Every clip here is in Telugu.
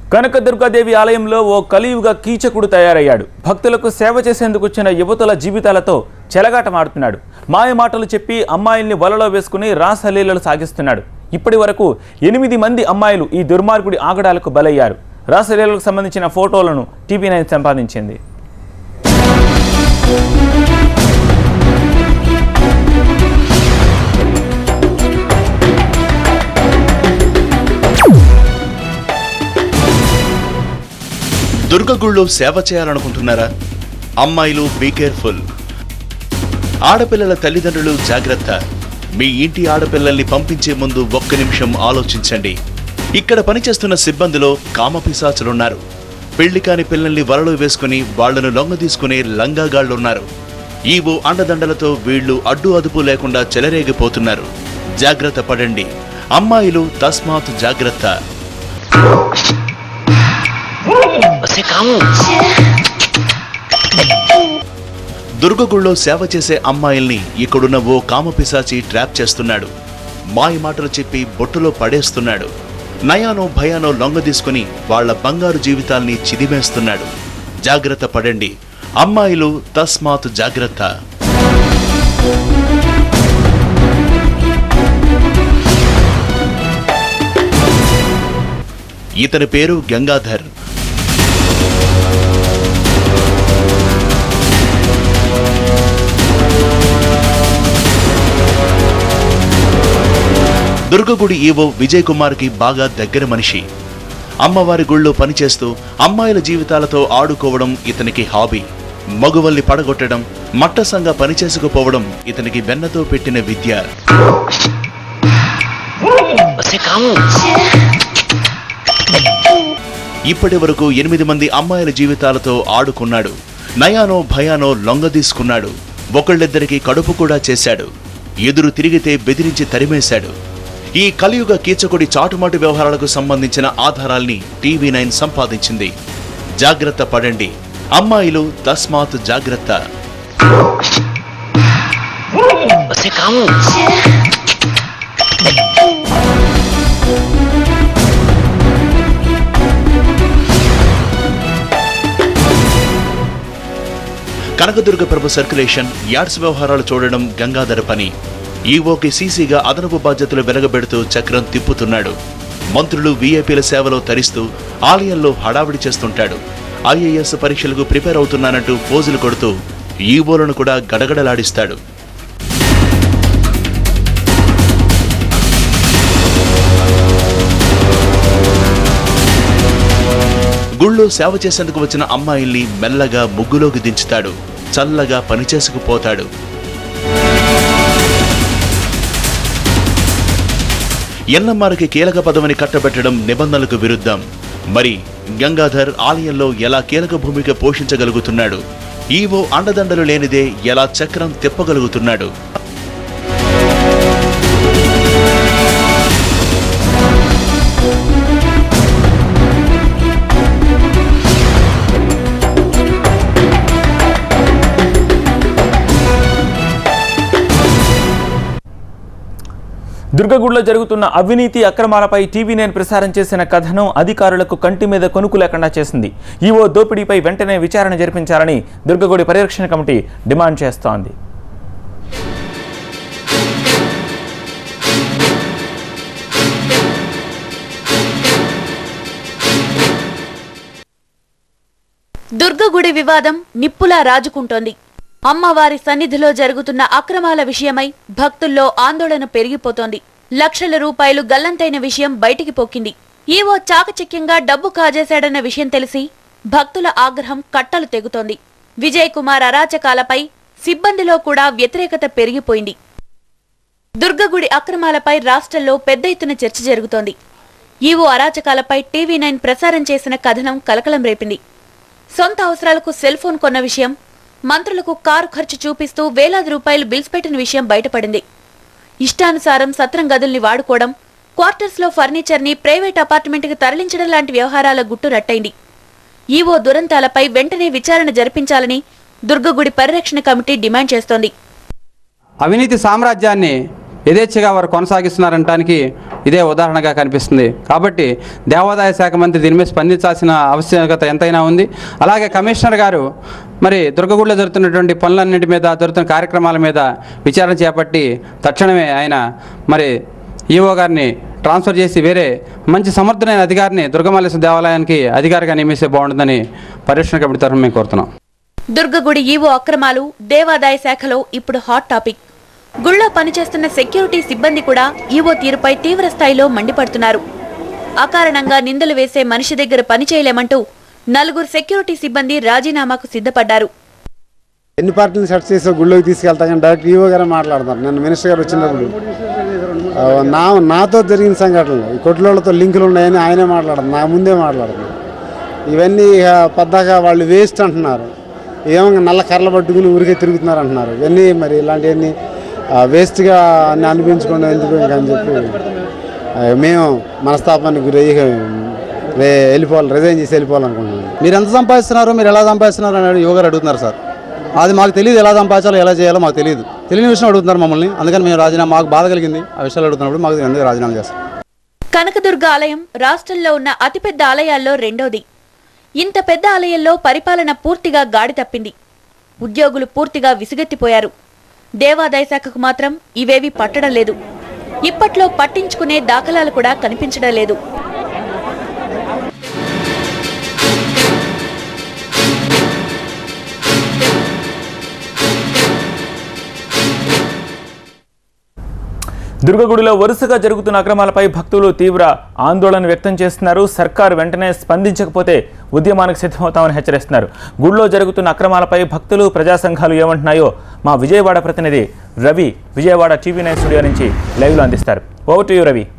కనకదుర్గాదేవి ఆలయంలో ఓ కలియుగ కీచకుడు తయారయ్యాడు భక్తులకు సేవ చేసేందుకు వచ్చిన యువతుల జీవితాలతో చెలగాటమాడుతున్నాడు మాయ మాటలు చెప్పి అమ్మాయిల్ని వలలో వేసుకుని రాసలీలలు సాగిస్తున్నాడు ఇప్పటి వరకు ఎనిమిది మంది అమ్మాయిలు ఈ దుర్మార్గుడి ఆగడాలకు బలయ్యారు రాసలీలకు సంబంధించిన ఫోటోలను టీవీ నైన్ సంపాదించింది దుర్గగుళ్ళో సేవ చేయాలనుకుంటున్నారా అమ్మాయిలు బీ కేర్ఫుల్ ఆడపిల్లల తల్లిదండ్రులు జాగ్రత్త మీ ఇంటి ఆడపిల్లల్ని పంపించే ముందు ఒక్క నిమిషం ఆలోచించండి ఇక్కడ పనిచేస్తున్న సిబ్బందిలో కామపిశాచులున్నారు పెళ్లి కాని పిల్లల్ని వలలో వేసుకుని వాళ్లను లొంగ తీసుకునే లంగాగాళ్లున్నారు ఈవో అండదండలతో వీళ్ళు అడ్డు అదుపు లేకుండా చెలరేగిపోతున్నారు జాగ్రత్త పడండి అమ్మాయిలు తస్మాత్ జాగ్రత్త వస్తే కాము దుర్గగుళ్ళో సేవ చేసే అమ్మాయిల్ని ఇక్కడున్న ఓ కామపిశాచి ట్రాప్ చేస్తున్నాడు మాయ మాటలు చెప్పి బొట్టులో పడేస్తున్నాడు నయానో భయానో లొంగ తీసుకుని వాళ్ల బంగారు జీవితాల్ని చిదిమేస్తున్నాడు జాగ్రత్త పడండి అమ్మాయిలు తస్మాత్ జాగ్రత్త ఇతని పేరు గంగాధర్ దుర్గగుడి ఈవో విజయ్ కుమార్ కి బాగా దగ్గర మనిషి అమ్మవారి గుళ్ళో పనిచేస్తూ అమ్మాయిల జీవితాలతో ఆడుకోవడం ఇతనికి హాబీ మగువల్ని పడగొట్టడం మట్టసంగా పనిచేసుకుపోవడం ఇతనికి వెన్నతో పెట్టిన విద్య వస్తే కాము ఇప్పటి వరకు ఎనిమిది మంది అమ్మాయిల జీవితాలతో ఆడుకున్నాడు నయానో భయానో లొంగదీసుకున్నాడు ఒకళ్ళిద్దరికి కడుపు కూడా చేశాడు ఎదురు తిరిగితే బెదిరించి తరిమేశాడు ఈ కలియుగ కీచకుడి చాటుమాటు వ్యవహారాలకు సంబంధించిన ఆధారాల్ని టీవీ నైన్ సంపాదించింది జాగ్రత్త పడండి అమ్మాయిలు తస్మాత్ జాగ్రత్త వస్తే కాము కనకదుర్గ ప్రభు సర్క్యులేషన్ యాడ్స్ వ్యవహారాలు చూడడం గంగాధర పని ఈవోకి సీసీగా అదనపు బాధ్యతలు వెలగబెడుతూ చక్రం తిప్పుతున్నాడు మంత్రులు వీఐపీల సేవలో తరిస్తూ ఆలయంలో హడావిడి చేస్తుంటాడు ఐఏఎస్ పరీక్షలకు ప్రిపేర్ అవుతున్నానంటూ పోజులు కొడుతూ ఈవోలను కూడా గడగడలాడిస్తాడు గుళ్ళో సేవ చేసేందుకు వచ్చిన అమ్మాయిల్ని మెల్లగా ముగ్గులోకి దించుతాడు చల్లగా పనిచేసుకుపోతాడు ఎన్నమ్మారికి కీలక పదవిని కట్టబెట్టడం నిబంధనలకు విరుద్ధం మరి గంగాధర్ ఆలయంలో ఎలా కీలక భూమిక పోషించగలుగుతున్నాడు ఈవో అండదండలు లేనిదే ఎలా చక్రం తిప్పగలుగుతున్నాడు దుర్గగుడిలో జరుగుతున్న అవినీతి అక్రమాలపై టీవీ నైన్ ప్రసారం చేసిన కథనం అధికారులకు కంటి మీద కొనుకు లేకుండా చేసింది ఈవో దోపిడీపై వెంటనే విచారణ జరిపించాలని దుర్గగుడి పరిరక్షణ కమిటీ డిమాండ్ చేస్తోంది దుర్గగుడి వివాదం నిప్పులా రాజుకుంటోంది అమ్మవారి సన్నిధిలో జరుగుతున్న అక్రమాల విషయమై భక్తుల్లో ఆందోళన పెరిగిపోతోంది లక్షల రూపాయలు గల్లంతైన విషయం బయటికి పొక్కింది ఈవో చాకచక్యంగా డబ్బు కాజేశాడన్న విషయం తెలిసి భక్తుల ఆగ్రహం కట్టలు తెగుతోంది విజయ్ కుమార్ అరాచకాలపై సిబ్బందిలో కూడా వ్యతిరేకత పెరిగిపోయింది దుర్గగుడి అక్రమాలపై రాష్ట్రంలో పెద్ద ఎత్తున చర్చ జరుగుతోంది ఈవో అరాచకాలపై టీవీ నైన్ ప్రసారం చేసిన కథనం కలకలం రేపింది సొంత అవసరాలకు సెల్ ఫోన్ కొన్న విషయం మంత్రులకు కారు ఖర్చు చూపిస్తూ వేలాది రూపాయలు బిల్స్ పెట్టిన విషయం బయటపడింది ఇష్టానుసారం సత్రం గదుల్ని వాడుకోవడం క్వార్టర్స్లో ఫర్నిచర్ని ప్రైవేట్ అపార్ట్మెంట్కి తరలించడం లాంటి వ్యవహారాల గుట్టు రట్టయింది ఈవో దురంతాలపై వెంటనే విచారణ జరిపించాలని దుర్గగుడి పరిరక్షణ కమిటీ డిమాండ్ చేస్తోంది అవినీతి సామ్రాజ్యాన్ని యథేచ్ఛగా వారు కొనసాగిస్తున్నారనటానికి ఇదే ఉదాహరణగా కనిపిస్తుంది కాబట్టి దేవాదాయ శాఖ మంత్రి దీని మీద స్పందించాల్సిన ఆవశ్యకత ఎంతైనా ఉంది అలాగే కమిషనర్ గారు మరి దుర్గగుడిలో జరుగుతున్నటువంటి పనులన్నింటి మీద జరుగుతున్న కార్యక్రమాల మీద విచారణ చేపట్టి తక్షణమే ఆయన మరి ఈఓ గారిని ట్రాన్స్ఫర్ చేసి వేరే మంచి సమర్థులైన అధికారిని దుర్గమల్లేశ్వర దేవాలయానికి అధికారిగా నియమిస్తే బాగుంటుందని పరిరక్షణ కమిటీ తరఫున మేము కోరుతున్నాం దుర్గగుడి ఈవో అక్రమాలు దేవాదాయ శాఖలో ఇప్పుడు హాట్ టాపిక్ గుళ్ళో పనిచేస్తున్న సెక్యూరిటీ సిబ్బంది కూడా ఈవో తీరుపై తీవ్ర స్థాయిలో మండిపడుతున్నారు అకారణంగా నిందలు వేసే మనిషి దగ్గర పని చేయలేమంటూ నలుగురు సెక్యూరిటీ సిబ్బంది రాజీనామాకు సిద్ధపడ్డారు ఎన్ని పార్టీలు సెట్ చేసి గుళ్ళోకి తీసుకెళ్తా కానీ డైరెక్ట్ ఈవో గారే మాట్లాడతారు నిన్న మినిస్టర్ గారు వచ్చినప్పుడు ఆ, నా నాతో జరిగిన సంఘటనలు ఈ కొట్లోళ్ళతో లింకులు ఉన్నాయని ఆయనే మాట్లాడదు నా ముందే మాట్లాడుతున్నారు ఇవన్నీ ఇక పద్దాక వాళ్ళు వేస్ట్ అంటున్నారు ఏమో నల్ల కర్రలు పట్టుకుని ఊరికే తిరుగుతున్నారు అంటున్నారు ఇవన్నీ మరి ఇలాంటివన్నీ వేస్ట్గా అన్ని అనిపించుకోండి ఎందుకు ఇంకా అని చెప్పి ఆ, మేము మనస్తాపానికి గురయ్యి రే వెళ్ళిపోవాలి రిజైన్ చేసి వెళ్ళిపోవాలనుకుంటున్నాం మీరు ఎంత సంపాదిస్తున్నారు మీరు ఎలా సంపాదిస్తున్నారు అని యువగారు అడుగుతున్నారు సార్ అది మాకు తెలియదు ఎలా సంపాదించాలో ఎలా చేయాలో మాకు తెలియదు తెలియని విషయం అడుగుతున్నారు మమ్మల్ని అందుకని మేము రాజీనామా మాకు బాధ కలిగింది ఆ విషయాలు అడుగుతున్నప్పుడు మాకు ఎందుకు రాజీనామా చేస్తాం కనకదుర్గ ఆలయం రాష్ట్రంలో ఉన్న అతిపెద్ద ఆలయాల్లో రెండోది ఇంత పెద్ద ఆలయంలో పరిపాలన పూర్తిగా గాడి తప్పింది ఉద్యోగులు పూర్తిగా విసుగెత్తిపోయారు దేవాదాయ శాఖకు మాత్రం ఇవేవి పట్టడం లేదు ఇప్పట్లో పట్టించుకునే దాఖలాలు కూడా కనిపించడం లేదు దుర్గగుడిలో వరుసగా జరుగుతున్న అక్రమాలపై భక్తులు తీవ్ర ఆందోళన వ్యక్తం చేస్తున్నారు సర్కారు వెంటనే స్పందించకపోతే ఉద్యమానికి సిద్ధమవుతామని హెచ్చరిస్తున్నారు గుడిలో జరుగుతున్న అక్రమాలపై భక్తులు ప్రజా సంఘాలు ఏమంటున్నాయో మా విజయవాడ ప్రతినిధి Ravi Vijayawada TV nine studio నుంచి లైవ్లో అందిస్తారు over to you Ravi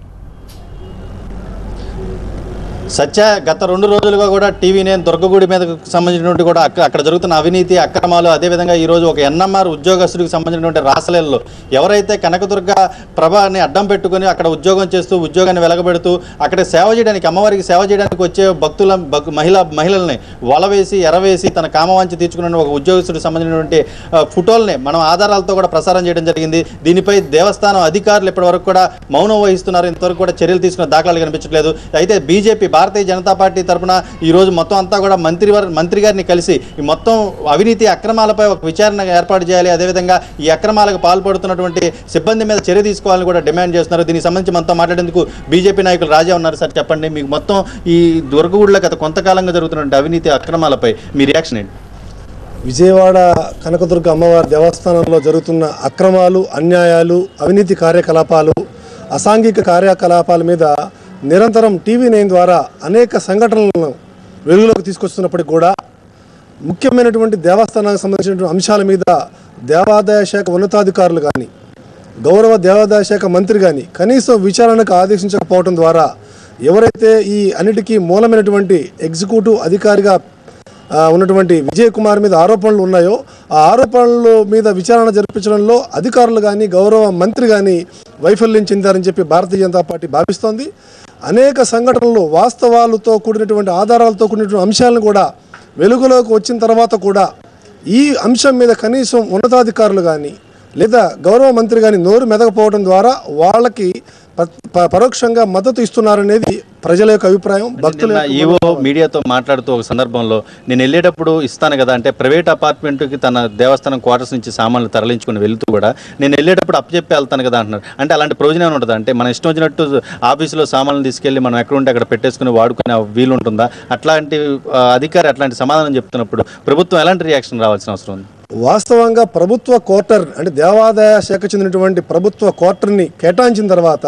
Satya గత రెండు రోజులుగా కూడా టీవీ నేను దుర్గగుడి మీద సంబంధించినటువంటి కూడా అక్క- అక్కడ జరుగుతున్న అవినీతి అక్రమాలు అదేవిధంగా ఈరోజు ఒక ఎన్ఎంఆర్ ఉద్యోగస్తుడికి సంబంధించినటువంటి రాసలేల్లో ఎవరైతే కనకదుర్గ ప్రభాని అడ్డం పెట్టుకుని అక్కడ ఉద్యోగం చేస్తూ ఉద్యోగాన్ని వెలగబెడుతూ అక్కడ సేవ చేయడానికి అమ్మవారికి సేవ చేయడానికి వచ్చే భక్తుల భక్- మహిళ మహిళల్ని వలవేసి ఎరవేసి తన కామవాంచి తీర్చుకున్న ఒక ఉద్యోగస్తుడికి సంబంధించినటువంటి ఆ, ఫోటోల్ని మనం ఆధారాలతో కూడా ప్రసారం చేయడం జరిగింది దీనిపై దేవస్థానం అధికారులు ఇప్పటివరకు కూడా మౌనం వహిస్తున్నారు ఇంతవరకు కూడా చర్యలు తీసుకున్న దాఖలాలు కనిపించట్లేదు అయితే బీజేపీ భారతీయ జనతా పార్టీ తరఫున ఈ రోజు మొత్తం అంతా కూడా మంత్రి వారి- మంత్రి గారిని కలిసి ఈ మొత్తం అవినీతి అక్రమాలపై ఒక విచారణ ఏర్పాటు చేయాలి అదేవిధంగా ఈ అక్రమాలకు పాల్పడుతున్నటువంటి సిబ్బంది మీద చర్య తీసుకోవాలని కూడా డిమాండ్ చేస్తున్నారు దీనికి సంబంధించి మనతో మాట్లాడేందుకు బీజేపీ నాయకులు రాజా ఉన్నారు సార్ చెప్పండి మీకు మొత్తం ఈ దుర్గగుడిలో గత కొంతకాలంగా జరుగుతున్నటువంటి అవినీతి అక్రమాలపై మీ రియాక్షన్ ఏంటి విజయవాడ కనకదుర్గ అమ్మవారి దేవస్థానంలో జరుగుతున్న అక్రమాలు అన్యాయాలు అవినీతి కార్యకలాపాలు అసాంఘిక కార్యకలాపాల మీద నిరంతరం టీవీ నైన్ ద్వారా అనేక సంఘటనలను వెలుగులోకి తీసుకొస్తున్నప్పటికీ కూడా ముఖ్యమైనటువంటి దేవస్థానానికి సంబంధించినటువంటి అంశాల మీద దేవాదాయ శాఖ ఉన్నతాధికారులు కానీ గౌరవ దేవాదాయ శాఖ మంత్రి కానీ కనీసం విచారణకు ఆదేశించకపోవడం ద్వారా ఎవరైతే ఈ అన్నిటికీ మూలమైనటువంటి ఎగ్జిక్యూటివ్ అధికారిగా ఆ, ఉన్నటువంటి విజయ్ కుమార్ మీద ఆరోపణలు ఉన్నాయో ఆ ఆరోపణల మీద విచారణ జరిపించడంలో అధికారులు కానీ గౌరవ మంత్రి కానీ వైఫల్యం చెందారని చెప్పి భారతీయ జనతా పార్టీ భావిస్తోంది అనేక సంఘటనలు వాస్తవాలతో కూడినటువంటి ఆధారాలతో కూడినటువంటి అంశాలను కూడా వెలుగులోకి వచ్చిన తర్వాత కూడా ఈ అంశం మీద కనీసం ఉన్నతాధికారులు కానీ లేదా గౌరవ మంత్రి కానీ నోరు మెదకపోవడం ద్వారా వాళ్ళకి ప- ప- పరోక్షంగా మద్దతు ఇస్తున్నారనేది ప్రజల యొక్క అభిప్రాయం భక్తుల నిన్న యొక్క ఈవో మీడియాతో మాట్లాడుతూ ఒక సందర్భంలో నేను వెళ్ళేటప్పుడు ఇస్తాను కదా అంటే ప్రైవేట్ అపార్ట్మెంట్కి తన దేవస్థానం క్వార్టర్స్ నుంచి సామాన్లు తరలించుకుని వెళ్తూ కూడా నేను వెళ్ళేటప్పుడు అప్పచెప్పి వెళ్తాను కదా అంటున్నారు అంటే అలాంటి ప్రయోజనం ఉంటుంది అంటే మన ఇష్టం వచ్చినట్టు ఆఫీసులో సామాన్లు తీసుకెళ్ళి మనం ఎక్కడ ఉంటే అక్కడ పెట్టేసుకుని వాడుకునే వీలు ఉంటుందా అట్లాంటి ఆ, అధికారి అట్లాంటి సమాధానం చెప్తున్నప్పుడు ప్రభుత్వం ఎలాంటి రియాక్షన్ రావాల్సిన అవసరం ఉంది వాస్తవంగా ప్రభుత్వ క్వార్టర్ అంటే దేవాదాయ శాఖ చెందినటువంటి ప్రభుత్వ క్వార్టర్ని కేటాయించిన తర్వాత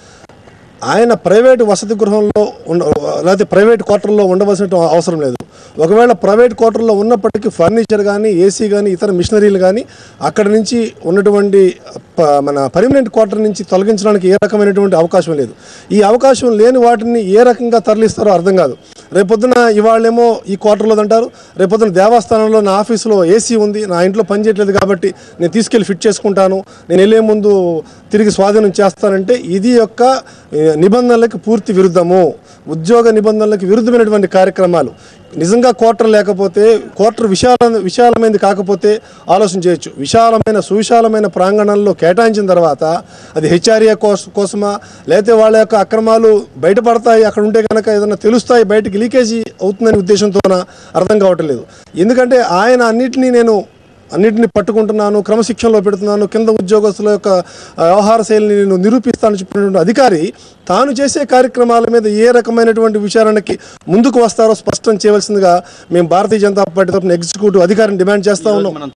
ఆయన ప్రైవేట్ వసతి గృహంలో ఉండ లేకపోతే ప్రైవేట్ క్వార్టర్లో ఉండవలసిన అవసరం లేదు ఒకవేళ ప్రైవేట్ క్వార్టర్లో ఉన్నప్పటికీ ఫర్నిచర్ కానీ ఏసీ కానీ ఇతర మిషనరీలు కానీ అక్కడ నుంచి ఉన్నటువంటి ప- మన పర్మనెంట్ క్వార్టర్ నుంచి తొలగించడానికి ఏ రకమైనటువంటి అవకాశం లేదు ఈ అవకాశం లేని వాటిని ఏ రకంగా తరలిస్తారో అర్థం కాదు రేపొద్దున ఇవాళేమో ఈ క్వార్టర్లో అంటారు రేపొద్దున దేవస్థానంలో నా ఆఫీసులో ఏసీ ఉంది నా ఇంట్లో పని చేయట్లేదు కాబట్టి నేను తీసుకెళ్ళి ఫిట్ చేసుకుంటాను నేను వెళ్ళే ముందు తిరిగి స్వాధీనం చేస్తానంటే ఇది యొక్క ఏ, నిబంధనలకు పూర్తి విరుద్ధము ఉద్యోగ నిబంధనలకు విరుద్ధమైనటువంటి కార్యక్రమాలు నిజంగా క్వార్టర్ లేకపోతే క్వార్టర్ విశాల విశాలమైనది కాకపోతే ఆలోచన చేయొచ్చు విశాలమైన సువిశాలమైన ప్రాంగణంలో కేటాయించిన తర్వాత అది హెచ్ఆర్ఏ కోస కోసమా లేకపోతే వాళ్ళ యొక్క అక్రమాలు బయటపడతాయి అక్కడ ఉంటే కనుక ఏదైనా తెలుస్తాయి బయటికి లీకేజీ అవుతుందనే ఉద్దేశంతోన అర్థం కావటం లేదు ఎందుకంటే ఆయన అన్నిటినీ నేను అన్నిటిని పట్టుకుంటున్నాను క్రమశిక్షణలో పెడుతున్నాను కింద ఉద్యోగస్తుల యొక్క ఆ, వ్యవహార శైలిని నేను నిరూపిస్తానని చెప్పినటువంటి అధికారి తాను చేసే కార్యక్రమాల మీద ఏ రకమైనటువంటి విచారణకి ముందుకు వస్తారో స్పష్టం చేయవలసిందిగా మేము భారతీయ జనతా పార్టీ తరఫున ఎగ్జిక్యూటివ్ అధికారిని డిమాండ్ చేస్తా ఉన్నాం